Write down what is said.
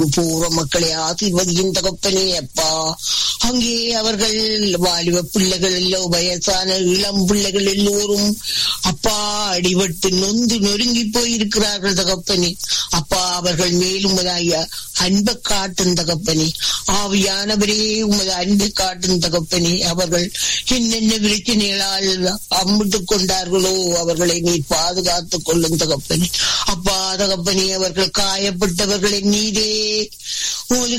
பூர்வ மக்களை ஆசீர்வதியும் தகப்பனே அப்பா அங்கே அவர்கள் வாலிப பிள்ளைகள் எல்லோ வயசான இளம் பிள்ளைகள் எல்லோரும் அப்பா அடிபட்டு நொந்து நொறுங்கி போயிருக்கிறார்கள் தகப்பனே அப்பா அவர்கள் மேலும் ஐயா அன்பை காட்டும் தகப்பனே ஆவியானவரே உமது அன்பை காட்டும் தகப்பனே அவர்கள் என்னென்ன பிரச்சனைகளால் அம்பிட்டு கொண்டார்களோ அவர்களை நீ பாதுகாத்துக் கொள்ளும் தகப்பனே அப்பா தகப்பனே அவர்கள் காயப்பட்டவர்களை நீரே உமது